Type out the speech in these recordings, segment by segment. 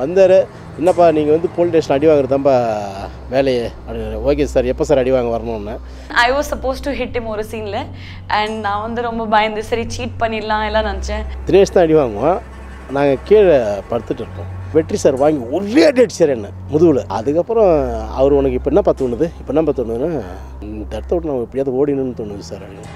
வந்தார் என்னப்பா நீங்கள் வந்து போலீஸ் ஸ்டேஷன் அடி வாங்குறதாப்பா வேலையே அப்படின்னு ஓகே சார் எப்போ சார் அடி வாங்க வரணும்னு I was supposed to hit him ஒரு சீனில் அண்ட் நான் வந்து ரொம்ப பயந்து சரி சீட் பண்ணிடலாம் எல்லாம் நினச்சேன் தினேஷ் தான் அடி வாங்குவோம் நாங்கள் கீழே படுத்துட்டு இருக்கோம் வெற்றி சார் வாங்கி ஒரே அடி அடிச்சார் என்ன முதுகில் அதுக்கப்புறம் அவர் உனக்கு இப்போ என்னப்பா தோணுது இப்போ என்னப்பா தோணுதுன்னா இந்த இடத்த விட்டு நம்ம எப்படியாவது ஓடினு தோணுது சார் அப்படின்னு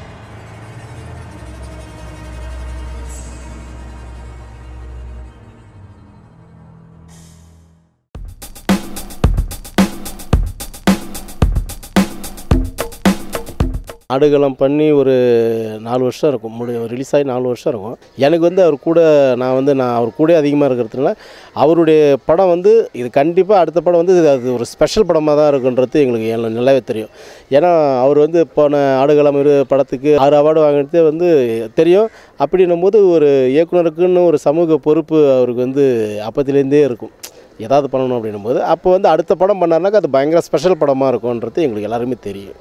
ஆடுகளம் பண்ணி ஒரு நாலு வருஷம் இருக்கும் முடி ரிலீஸ் ஆகி நாலு வருஷம் இருக்கும் எனக்கு வந்து அவர் கூட நான் வந்து நான் அவர் கூட அதிகமாக இருக்கிறதுனால அவருடைய படம் வந்து இது கண்டிப்பாக அடுத்த படம் வந்து இது அது ஒரு ஸ்பெஷல் படமாக தான் இருக்குன்றது எங்களுக்கு எனக்கு நல்லாவே தெரியும் ஏன்னா அவர் வந்து போன ஆடுகளம் இரு படத்துக்கு ஆறு அவார்டு வாங்கினதே வந்து தெரியும் அப்படின்னும் போது ஒரு இயக்குனருக்குன்னு ஒரு சமூக பொறுப்பு அவருக்கு வந்து அப்பத்துலேருந்தே இருக்கும் ஏதாவது பண்ணணும் அப்படின்னும் போது அப்போ வந்து அடுத்த படம் பண்ணாருனாக்கா அது பயங்கர ஸ்பெஷல் படமாக இருக்கும்ன்றது எங்களுக்கு எல்லாருமே தெரியும்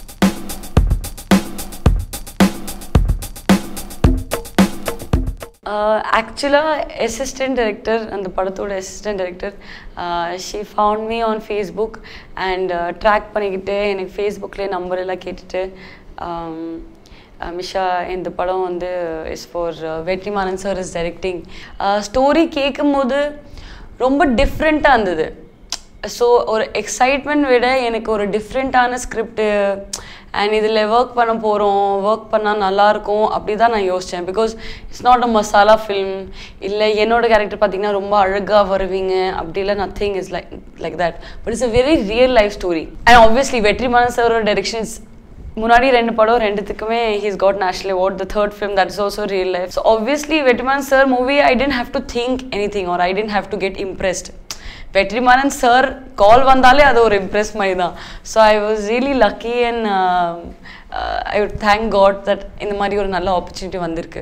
ஆக்சுவலாக அசிஸ்டன்ட் டைரக்டர் அந்த படத்தோட assistant director she found me on Facebook and track பண்ணிக்கிட்டு எனக்கு ஃபேஸ்புக்லேயே நம்பர் எல்லாம் கேட்டுட்டு um, uh, மிஷா இந்த படம் வந்து is for Vetrimaaran sir is directing story கேட்கும்போது ரொம்ப டிஃப்ரெண்ட்டாக இருந்தது ஸோ ஒரு எக்ஸைட்மெண்ட் விட எனக்கு ஒரு டிஃப்ரெண்ட்டான ஸ்கிரிப்டு அண்ட் இதில் ஒர்க் பண்ண போகிறோம் ஒர்க் பண்ணால் நல்லாயிருக்கும் அப்படி தான் நான் யோசித்தேன் because it's not a masala film இல்லை என்னோட கேரக்டர் பார்த்தீங்கன்னா ரொம்ப அழகாக வருவீங்க அப்படிலாம் nothing is like like that but it's a very real life story and obviously Vetrimaaran சாரோட டைரக்ஷன்ஸ் முன்னாடி ரெண்டு படம் ரெண்டுத்துக்குமே he's got national award the third film that is also real life so obviously Vetrimaaran sir movie I tend have to think anything or I tend have to get impressed Vetrimaaran sir call வந்தாலே அது ஒரு impress மாதிரி தான் so I was really lucky and I would thank God that இந்த மாதிரி ஒரு நல்ல opportunity வந்திருக்கு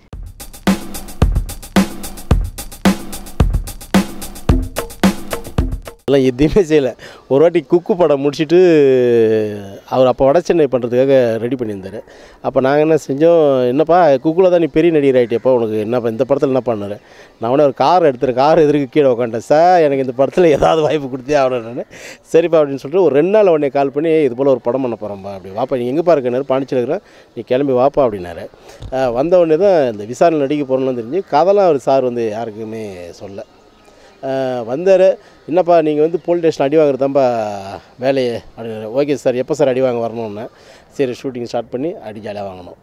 எல்லாம் எதுவுமே செய்யலை ஒரு வாட்டி குக்கு படம் முடிச்சுட்டு அவர் அப்போ வட சென்னை பண்ணுறதுக்காக ரெடி பண்ணியிருந்தார் அப்போ நாங்கள் என்ன செஞ்சோம் என்னப்பா குக்குல தான் நீ பெரிய நடிகர் ஆகிட்டேப்பா உனக்கு என்னப்பா இந்த படத்தில் என்ன பண்ணார் நான் உடனே ஒரு கார் எடுத்துரு கார் எதிர்க்கு கீழே உட்காந்துட்டேன் சார் எனக்கு இந்த படத்தில் ஏதாவது வாய்ப்பு கொடுத்தே ஆகணும் நான் சரிப்பா அப்படின்னு சொல்லிட்டு ஒரு ரெண்டு நாள் உடனே கால் பண்ணி இது போல் ஒரு படம் பண்ண போகிறோம்ப்பா அப்படி வாப்பா நீ எங்கே பாருக்கனாரு பாண்டிச்சில் இருக்கிறேன் நீ கிளம்பி வாப்பா அப்படின்னாரு அஹ் வந்த உடனே தான் இந்த விசாரணை நடிக்க போகிறோம்னு தெரிஞ்சு கதெல்லாம் அவர் சார் வந்து யாருக்குமே சொல்ல வந்தார் என்னப்பா நீங்கள் வந்து போலீஸ் ஸ்டேஷன் அடி வாங்குறதாப்பா வேலையே அப்படின்னு ஓகே சார் எப்போ சார் அடி வாங்க வரணும்னு சரி ஷூட்டிங் ஸ்டார்ட் பண்ணி அடி ஜாலியாக வாங்கணும்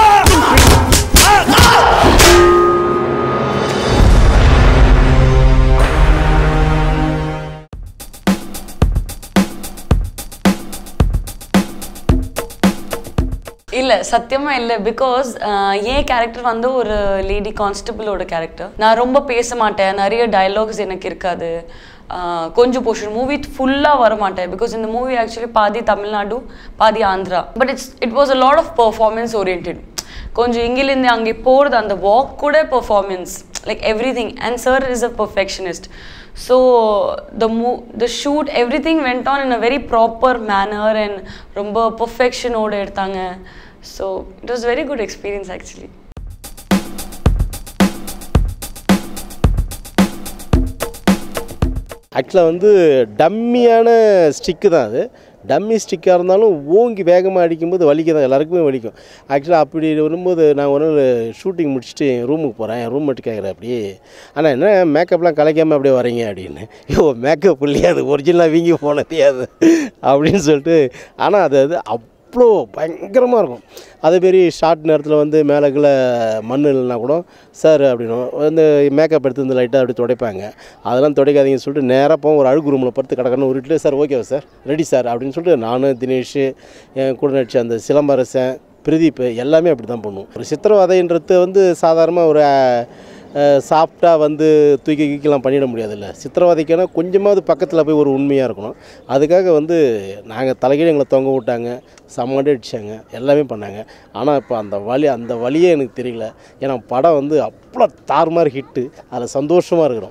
இல்லை சத்தியமா இல்லை பிகாஸ் என் கேரக்டர் வந்து ஒரு லேடி கான்ஸ்டபிளோட கேரக்டர் நான் ரொம்ப பேச மாட்டேன் நிறைய டயலாக்ஸ் எனக்கு இருக்காது ஆஹ் கொஞ்சம் போர்ஷன் மூவி ஃபுல்லாக வர மாட்டேன் பிகாஸ் இந்த மூவி ஆக்சுவலி பாதி தமிழ்நாடு பாதி Andhra but it's it was a lot of performance orient கொஞ்சம் இங்கிலேருந்து அங்கே போகிறது அந்த வாக் கூட performance like everything and sir is a perfectionist so the மூ the shoot everything went on in a very proper manner and ரொம்ப பர்ஃபெக்ஷனோடு எடுத்தாங்க so it was very good experience actually ஆக்சுவலாக வந்து டம்மியான ஸ்டிக்கு தான் அது dummy ஸ்டிக்காக இருந்தாலும் ஓங்கி வேகமாக அடிக்கும்போது வலிக்க தான் எல்லாருக்குமே வலிக்கும் ஆக்சுவலாக அப்படி வரும்போது நான் ஒரு நாள் ஷூட்டிங் முடிச்சுட்டு என் ரூமுக்கு போகிறேன் என் ரூம் மட்டும் கேட்குறேன் அப்படியே ஆனால் என்ன மேக்கப்லாம் கலைக்காமல் அப்படியே வரீங்க அப்படின்னு ஐயோ மேக்கப் இல்லையா அது ஒரிஜினலாக வீங்கி போனதே அது அப்படின்னு சொல்லிட்டு ஆனால் அது அது அவ்வளோ பயங்கரமாக இருக்கும் அதேமாரி ஷார்ட் நேரத்தில் வந்து மேலே கீழே மண் இல்லைனா கூட சார் அப்படின்னும் வந்து மேக்கப் எடுத்து வந்து லைட்டாக அப்படி துடைப்பாங்க அதெல்லாம் துடைக்காதீங்கன்னு சொல்லிட்டு நேராக போவோம் ஒரு அழுகு ரூமில் படுத்து கிடக்கணும் உருட்டில் சார் ஓகேவா சார் ரெடி சார் அப்படின்னு சொல்லிட்டு நான் தினேஷ் என் கூட நடிச்ச அந்த சிலம்பரசன் பிரதீப் எல்லாமே அப்படி தான் பண்ணுவோம் ஒரு சித்திரவதைன்றது வந்து சாதாரணமாக ஒரு சாஃப்டாக வந்து தூக்கி கீக்கலாம் பண்ணிட முடியாதுல்ல சித்திரவதைக்கான கொஞ்சமாவது பக்கத்தில் போய் ஒரு உண்மையாக இருக்கணும் அதுக்காக வந்து நாங்கள் தலைகீழ எங்களை தொங்க விட்டாங்க செம்மடி அடித்தாங்க எல்லாமே பண்ணாங்க ஆனால் இப்போ அந்த வலி அந்த வலியே எனக்கு தெரியல ஏன்னா படம் வந்து அவ்வளோ தாறுமாறு ஹிட்டு அதில் சந்தோஷமாக இருக்கிறோம்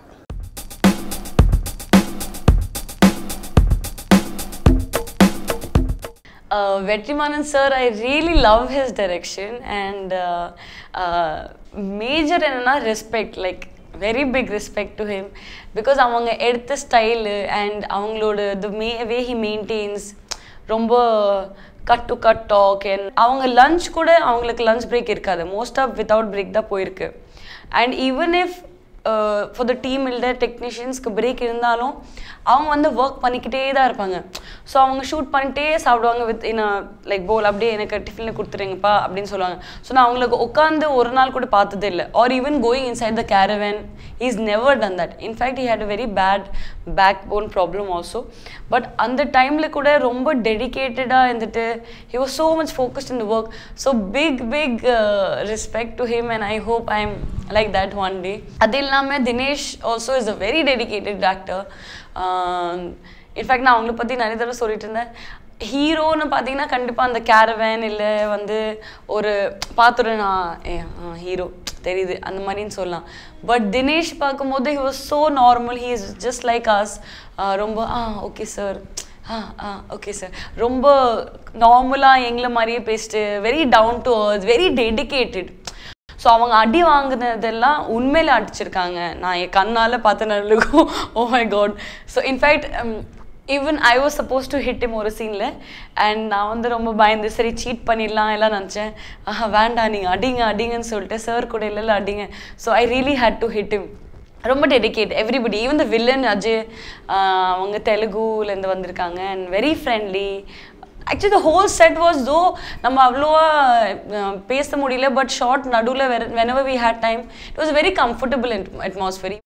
uh, Vetrimanan sir, I really love his direction and uh, uh, major என்னன்னா respect like very big respect to him because அவங்க எடுத்த ஸ்டைலு அண்ட் அவங்களோட த மே வே ஹி மெயின்டைன்ஸ் ரொம்ப cut to cut talk and அவங்க lunch கூட அவங்களுக்கு lunch break இருக்காது மோஸ்ட் ஆஃப் வித்தவுட் பிரேக் தான் போயிருக்கு and even if for the team இல்லை டெக்னீஷியன்ஸ்க்கு பிரேக் இருந்தாலும் அவங்க வந்து ஒர்க் பண்ணிக்கிட்டே தான் இருப்பாங்க ஸோ அவங்க ஷூட் பண்ணிட்டே சாப்பிடுவாங்க வித் இன் லைக் போல் அப்படியே எனக்கு டிஃபினில் கொடுத்துருங்கப்பா அப்படின்னு சொல்லுவாங்க ஸோ நான் அவங்களுக்கு உட்காந்து ஒரு நாள் கூட பார்த்ததே இல்லை or even going inside the caravan is never done that in fact he had a very bad back bone problem also but அந்த டைமில் கூட ரொம்ப டெடிக்கேட்டடாக இருந்துட்டு he was so much focused in the work so big big respect to him and I hope I am like that one day அது இல்லாமல் Dinesh also is a very dedicated actor in fact நான் அவங்கள பற்றி நிறைய தடவை சொல்லிட்டு இருந்தேன் ஹீரோன்னு பார்த்தீங்கன்னா கண்டிப்பாக அந்த கேரவேன் இல்லை வந்து ஒரு பார்த்துருவேன் நான் ஏ ஹீரோ தெரியுது அந்த மாதிரின்னு சொல்லலாம் பட் தினேஷ் பார்க்கும்போது he was so normal he is just like us ரொம்ப ஆ ஓகே சார் ஆ ஆ ஓகே சார் ரொம்ப நார்மலாக எங்களை மாதிரியே பேசிட்டு very down to earth very dedicated so அவங்க அடி வாங்கினதெல்லாம் உண்மையில அடிச்சிருக்காங்க நான் என் கண்ணால் பார்த்த நல்லுக்கும் oh my God so in fact even I was supposed to hit him ஒரு சீனில் அண்ட் நான் வந்து ரொம்ப பயந்து சரி சீட் பண்ணிடலாம் எல்லாம் நினச்சேன் ஆஹா வேண்டாம் நீங்கள் அடிங்க அடிங்கன்னு சொல்லிட்டு சார் கூட இல்லை அடிங்க so I really hate to hit him ரொம்ப dedicate everybody even the villain Ajay ஆஹ் அவங்க தெலுங்குலேருந்து வந்திருக்காங்க and very friendly actually the whole set was though நம்ம அவ்வளோவா அஹ், பேச முடியல பட் ஷார்ட் நடுவில் வெற whenever we had time it was very comfortable atmosphere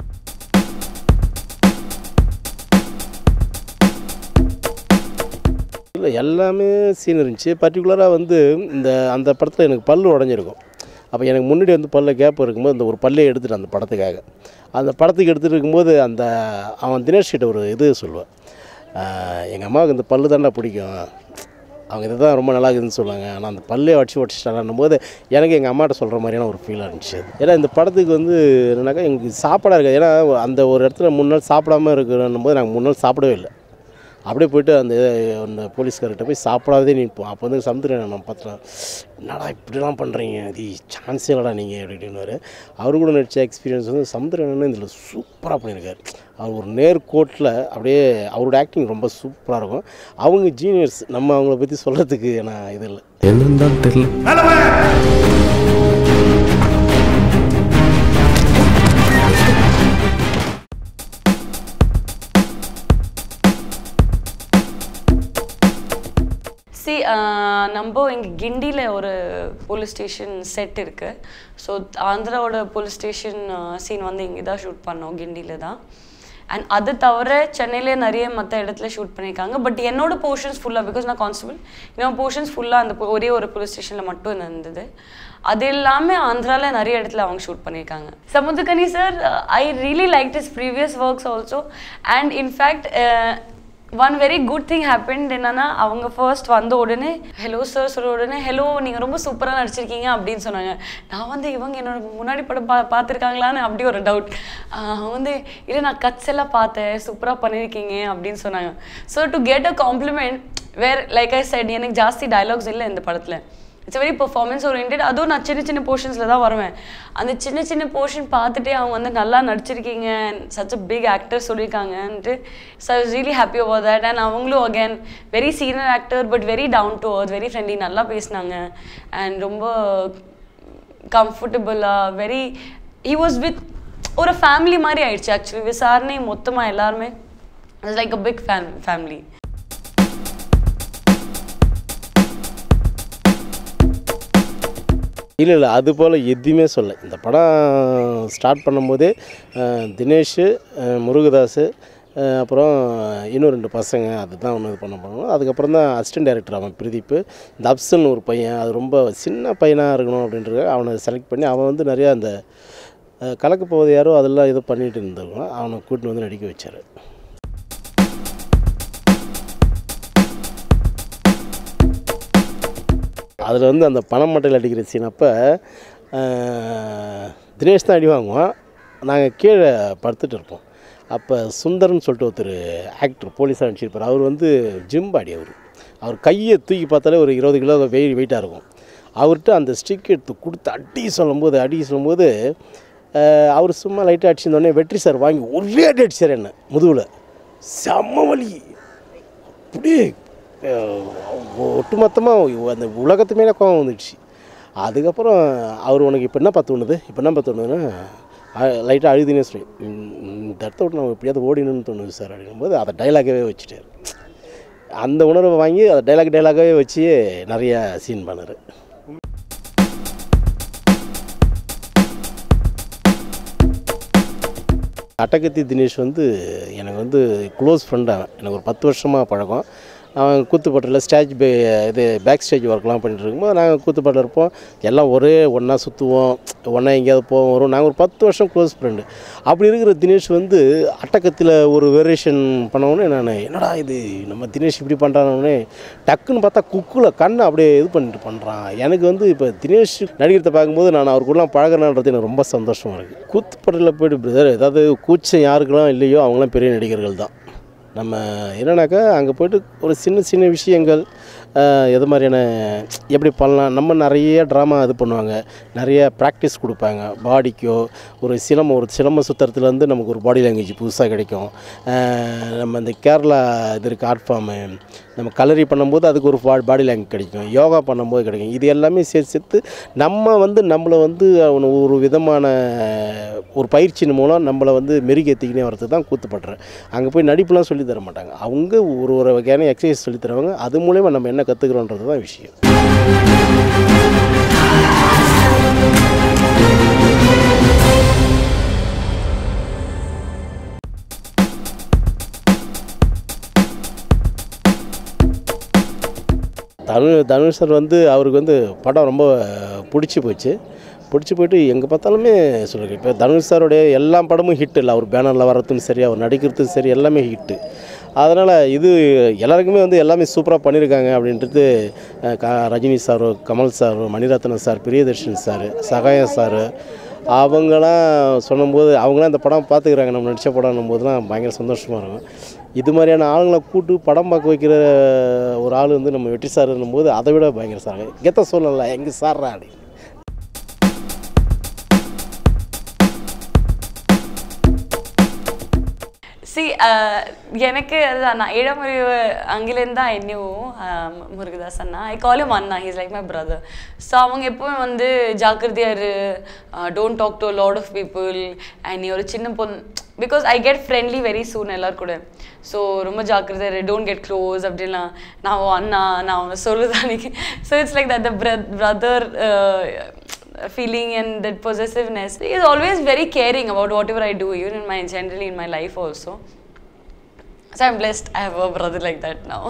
இல்லை எல்லாமே சீன் இருந்துச்சு பர்டிகுலராக வந்து இந்த அந்த படத்தில் எனக்கு பல்லு உடஞ்சிருக்கும் அப்போ எனக்கு முன்னாடி வந்து பல்ல கேப் இருக்கும்போது அந்த ஒரு பல்லே எடுத்துட்டேன் அந்த படத்துக்காக அந்த படத்துக்கு எடுத்துகிட்டு இருக்கும்போது அந்த அவன் தினேஷ் கிட்ட ஒரு இது சொல்லுவான் எங்கள் அம்மாவுக்கு இந்த பல்லு தாண்டா பிடிக்கும் அவங்க இதை தான் ரொம்ப நல்லா இருக்குதுன்னு சொல்லுவாங்க ஆனால் அந்த பல்லே வடிச்சு உடச்சிட்டாங்கன்னும் போது எனக்கு எங்கள் அம்மாட்ட சொல்கிற மாதிரியான ஒரு ஃபீலாக இருந்துச்சு அது. ஏன்னா இந்த படத்துக்கு வந்து என்னன்னாக்கா எங்களுக்கு சாப்பாடாக இருக்காது ஏன்னா அந்த ஒரு இடத்துல மூணு நாள் சாப்பிடாம இருக்கிறன்னும் போது நாங்கள் மூணு நாள் சாப்பிடவே இல்லை அப்படியே போயிட்டு அந்த அந்த போலீஸ்கார்கிட்ட போய் சாப்பிடாதே நிற்போம் அப்போ வந்து சமுத்திரம் நான் பார்த்தேன் என்னடா இப்படிலாம் பண்ணுறீங்க இது சான்ஸே இல்லடா நீங்கள் அப்படின்னுவார் அவரு கூட நடித்த எக்ஸ்பீரியன்ஸ் வந்து சமுத்திரம் இதில் சூப்பராக பண்ணியிருக்காரு அவர் ஒரு நேர்கோட்டில் அப்படியே அவரோட ஆக்டிங் ரொம்ப சூப்பராக இருக்கும் அவங்க ஜீனியர்ஸ் நம்ம அவங்கள பற்றி சொல்கிறதுக்கு நான் இது இல்லை என்னன்னு தான் தெரியல சி நம்ம இங்கே கிண்டியில் ஒரு போலீஸ் ஸ்டேஷன் செட் இருக்குது ஸோ ஆந்திராவோட போலீஸ் ஸ்டேஷன் சீன் வந்து இங்கே தான் ஷூட் பண்ணோம் கிண்டியில் தான் அண்ட் அது தவிர சென்னையிலே நிறைய மற்ற இடத்துல ஷூட் பண்ணியிருக்காங்க பட் என்னோட போர்ஷன்ஸ் ஃபுல்லாக பிகாஸ் நான் கான்ஸ்டபிள் என்னோட போர்ஷன்ஸ் ஃபுல்லாக அந்த po- ஒரே ஒரு போலீஸ் ஸ்டேஷனில் மட்டும் இருந்தது அது இல்லாமல் ஆந்திராவில் நிறைய இடத்துல அவங்க ஷூட் பண்ணியிருக்காங்க Samuthirakani sir I really like this previous works also and in fact one very good thing happen என்னன்னா அவங்க ஃபர்ஸ்ட் வந்த உடனே ஹலோ சார் சொல்ல உடனே ஹலோ நீங்கள் ரொம்ப சூப்பராக நடிச்சிருக்கீங்க அப்படின்னு சொன்னாங்க நான் வந்து இவங்க என்னோட முன்னாடி படம் பா பார்த்துருக்காங்களான்னு அப்படி ஒரு டவுட் அவங்க வந்து இல்லை நான் கட்ஸ் எல்லாம் பார்த்தேன் சூப்பராக பண்ணியிருக்கீங்க அப்படின்னு சொன்னாங்க so to get a compliment where like I said எனக்கு ஜாஸ்தி டயலாக்ஸ் இல்லை இந்த படத்தில் இட்ஸ் வெரி பெர்ஃபார்மன்ஸ் ஓரியன்ட் அதுவும் நான் சின்ன சின்ன போர்ஷன்ஸில் தான் வருவேன் அந்த சின்ன சின்ன போர்ஷன் பார்த்துட்டே அவங்க வந்து நல்லா நடிச்சிருக்கீங்க சச் அ பிக் ஆக்டர் சொல்லியிருக்காங்கன்ட்டு so I was really happy over that and அவங்களும் again very senior actor but very down to earth very friendly நல்லா பேசினாங்க அண்ட் ரொம்ப கம்ஃபர்டபுளாக வெரி ஹி வாஸ் வித் ஒரு ஃபேமிலி மாதிரி ஆயிடுச்சு ஆக்சுவலி விசாரணை மொத்தமாக எல்லாருமே like a big fame family இல்லை இல்லை அது போல் எதுவுமே சொல்ல இந்த படம் ஸ்டார்ட் பண்ணும்போதே அஹ், தினேஷ் அஹ், முருகதாஸ் அஹ், அப்புறம் இன்னும் ரெண்டு பசங்க அதுதான் ஒன்று இது பண்ண போனோம் அதுக்கப்புறம் தான் அசிஸ்டன்ட் டைரக்டர் அவன் பிரதீப் இந்த அப்சன் ஒரு பையன் அது ரொம்ப சின்ன பையனாக இருக்கணும் அப்படின்றது அவனை செலக்ட் பண்ணி அவன் வந்து நிறையா அந்த அஹ், கலக்க போவது யாரோ அதெல்லாம் இது பண்ணிட்டு இருந்திருக்கான் அவனை கூட்டின்னு வந்து நடிக்க வச்சார் அதில் வந்து அந்த பணம் மட்டையில் அடிக்கிற சீன் அப்போ தினேஷ் தான் அடி வாங்குவான் நாங்கள் கீழே படுத்துட்டு இருப்போம் அப்போ சுந்தர்னு சொல்லிட்டு ஒருத்தர் ஆக்டர் போலீஸாக நடிச்சிருப்பார் அவர் வந்து ஜிம் பாடி அவர் அவர் கையை தூக்கி பார்த்தாலே ஒரு இருபது கிலோ வெயிட் வெயிட்டாக இருக்கும் அவர்கிட்ட அந்த ஸ்டிக் எடுத்து கொடுத்து அடி சொல்லும்போது அடி சொல்லும்போது அஹ் அவர் சும்மா லைட்டாக அடிச்சிருந்தோடனே வெற்றி சார் வாங்கி ஒரே அடி அடிச்சார் என்ன முதுகில் செம்ம வலி அப்படியே ஒட்டுமொத்தமாக அந்த உலகத்து மேலே கோவம் வந்துடுச்சு அதுக்கப்புறம் அவர் உனக்கு இப்போ என்ன பார்த்து தோணுது இப்போ என்ன பார்த்து தோணுதுன்னா லைட்டாக அழுதினே சொல்லி "ம், இந்த இடத்த விட்டு நம்ம எப்படியாவது ஓடினு தோணுது சார் அப்படிங்கும்போது அதை டைலாகவே வச்சுட்டார் அந்த உணர்வை வாங்கி அதை டைலாக் டைலாகவே வச்சு நிறைய சீன் பண்ணார் அட்டகத்தி தினேஷ் வந்து எனக்கு வந்து க்ளோஸ் ஃப்ரெண்டாக எனக்கு ஒரு பத்து வருஷமாக பழக்கம் அவன் கூத்துப்பட்டில் ஸ்டேஜ் பே இது பேக் ஸ்டேஜ் ஒர்க்லாம் பண்ணிட்டு இருக்கும்போது நாங்கள் கூத்துப்பட்டில் இருப்போம் எல்லாம் ஒரே ஒன்றா சுற்றுவோம் ஒன்றா எங்கேயாவது போவோம் வரும் நாங்கள் ஒரு பத்து வருஷம் க்ளோஸ் ஃப்ரெண்டு அப்படி இருக்கிற தினேஷ் வந்து அட்டகத்தில் ஒரு வேரியேஷன் பண்ணவுடனே நான் என்னடா இது நம்ம தினேஷ் இப்படி பண்ணுறானே டக்குன்னு பார்த்தா குக்கில் கண்ணை அப்படியே இது பண்ணிட்டு பண்ணுறான் எனக்கு வந்து இப்போ தினேஷ் நடிகரத்தை பார்க்கும்போது நான் அவர் கூடலாம் பழகிறனான்றது எனக்கு ரொம்ப சந்தோஷமாக இருக்குது கூத்துப்பட்டில் போய்ட்டு பிரதர் ஏதாவது கூச்சம் யாருக்கெல்லாம் இல்லையோ அவங்களாம் பெரிய நடிகர்கள் தான் நம்ம என்னன்னாக்கா அங்கே போயிட்டு ஒரு சின்ன சின்ன விஷயங்கள் ஆஹ், எது மாதிரியான எப்படி பண்ணலாம் நம்ம நிறைய ட்ராமா இது பண்ணுவாங்க நிறைய ப்ராக்டிஸ் கொடுப்பாங்க பாடிக்கோ ஒரு சிலம்பம் ஒரு சிலம்ப சுத்தறதுலேருந்து நமக்கு ஒரு பாடி லாங்குவேஜ் புதுசாக கிடைக்கும் ஆஹ், நம்ம இந்த கேரளா இது இருக்குது ஆர்ட் ஃபார்மு நம்ம கலரி பண்ணும்போது அதுக்கு ஒரு பா பாடி லாங்குவேஜ் கிடைக்கும் யோகா பண்ணும்போது கிடைக்கும் இது எல்லாமே சேர்த்து சேர்த்து நம்ம வந்து நம்மளை வந்து அவனை ஒரு விதமான ஒரு பயிற்சியின் மூலம் நம்மளை வந்து மெருகேற்றிக்கினே வரது தான் கூத்துப்படுறேன் அங்கே போய் நடிப்புலாம் சொல்லி தர மாட்டாங்க அவங்க ஒரு ஒரு வகையான எக்ஸசைஸ் சொல்லி தருவாங்க அது மூலயமா நம்ம என்ன கற்றுக்குறோன்றது தான் விஷயம் தனு தனுஷ் சார் வந்து அவருக்கு வந்து படம் ரொம்ப பிடிச்சி போச்சு பிடிச்சி போயிட்டு எங்கே பார்த்தாலுமே சொல்லுங்க இப்போ தனுஷ் சாருடைய எல்லா படமும் ஹிட் இல்லை அவர் பேனரில் வர்றதும் சரி அவர் நடிக்கிறதும் சரி எல்லாமே ஹிட்டு அதனால் இது எல்லாருக்குமே வந்து எல்லாமே சூப்பராக பண்ணியிருக்காங்க அப்படின்றது அஹ், க Rajini sir Kamal sir Mani Ratnam sir Priyadarshan sir Sagayam sir அவங்களாம் சொல்லும்போது அவங்களாம் இந்த படம் பார்த்துக்கிறாங்க நம்ம நடித்த படம்னும் போதுலாம் பயங்கர சந்தோஷமாக இருக்கும் இது மாதிரியான ஆளுங்களை கூட்டு படம் பார்க்க வைக்கிற ஒரு ஆள் வந்து நம்ம வெற்றி சார் போது அதை விட பயங்கர சார் கெத்த சொல்லல எங்கே சார்ரா அப்படி சி எனக்கு அதுதான் நான் ஏழமறிவு அங்கிலேருந்து தான் I knew Murugadoss anna I call him anna he's like my brother so அவங்க எப்பவும் வந்து ஜாக்கிரதையா இரு don't talk to lot of people and நீ ஒரு சின்ன பொண்ணு because I get friendly very soon எல்லாரும் கூட ஸோ ரொம்ப ஜாக்கிரதை இரு டோன்ட் கெட் க்ளோஸ் அப்படிலாம் நான் உன் அண்ணா நான் அவனை சொல்லுதான் so it's like that the brother feeling and that possessiveness. He is always very caring about whatever I do, even in my generally in my life also. So I'm blessed. I have a brother like that now.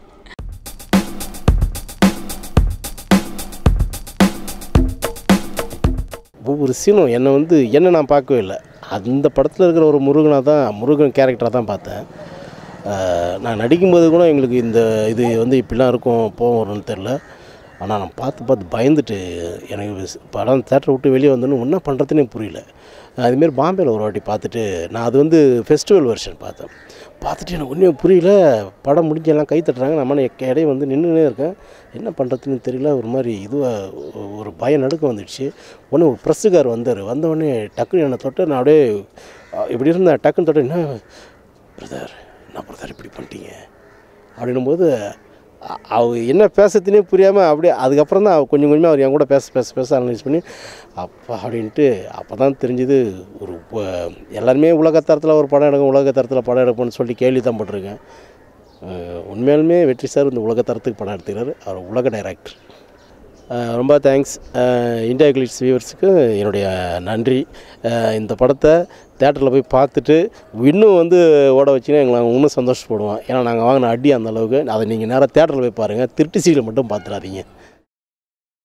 ஒவ்வொரு சீனும் என்னை வந்து என்ன நான் பார்க்கவே இல்லை அந்த படத்தில் இருக்கிற ஒரு முருகனாக தான் முருகன் கேரக்டராக தான் பார்த்தேன் அஹ் நான் நடிக்கும்போது கூட எங்களுக்கு இந்த இது வந்து இப்படிலாம் இருக்கும் போகும் வரும்னு தெரில ஆனால் நான் பார்த்து பார்த்து பயந்துட்டு எனக்கு ஸ்- படம் தேட்டரை விட்டு வெளியே வந்தோன்னு என்ன பண்ணுறதுனே புரியல அதுமாரி பாம்பேயில் ஒரு வாட்டி பார்த்துட்டு நான் அது வந்து ஃபெஸ்டிவல் வெர்ஷன் பார்த்தேன் பார்த்துட்டு எனக்கு ஒன்றுமே புரியல படம் முடிஞ்சு எல்லாம் கை தட்டுறாங்க நம்ம இடையே வந்து நின்றுனே இருக்கேன் என்ன பண்ணுறதுன்னு தெரியல ஒரு மாதிரி இதுவாக ஒரு பயம் நடுக்கம் வந்துடுச்சு உடனே ஒரு ப்ரெஸ்ஸுக்கார் வந்தார் வந்த உடனே டக்குன்னு என்னை தொட்டு நான் அப்படியே அஹ், இப்படி இருந்தேன் டக்குன்னு தொட்டு என்ன பிரதர் என்ன பிரதர் இப்படி பண்ணிட்டீங்க அப்படின்னும்போது அ- அவ என்ன பேசுறதுனே புரியாமல் அப்படியே அதுக்கப்புறம் தான் கொஞ்சம் கொஞ்சமாக அவர் என் கூட பேச பேச பேச அனலைஸ் பண்ணி அப்பா அப்படின்ட்டு அப்போ தான் தெரிஞ்சுது ஒரு ப- எல்லாருமே உலகத்தரத்தில் ஒரு படம் எடுக்கும் உலகத்தரத்தில் படம் எடுப்போம்னு சொல்லி கேள்வி தான் பட்டிருக்கேன் அஹ் உண்மையாலுமே வெற்றி சார் இந்த உலகத்தரத்துக்கு படம் எடுத்துக்கிறாரு அவர் உலக டைரக்டர் அஹ் ரொம்ப தேங்க்ஸ் இந்தியா கிளிட்ஸ் வியூவர்ஸுக்கு என்னுடைய நன்றி அஹ் இந்த படத்தை தேட்டரில் போய் பார்த்துட்டு இன்னும் வந்து ஓட வச்சிங்கன்னா எங்களை இன்னும் சந்தோஷப்படுவோம் ஏன்னா நாங்கள் வாங்கின அடி அந்த அளவுக்கு அதை நீங்கள் நேராக தேட்டரில் போய் பாருங்கள் திருட்டு சீலை மட்டும் பார்த்துடாதீங்க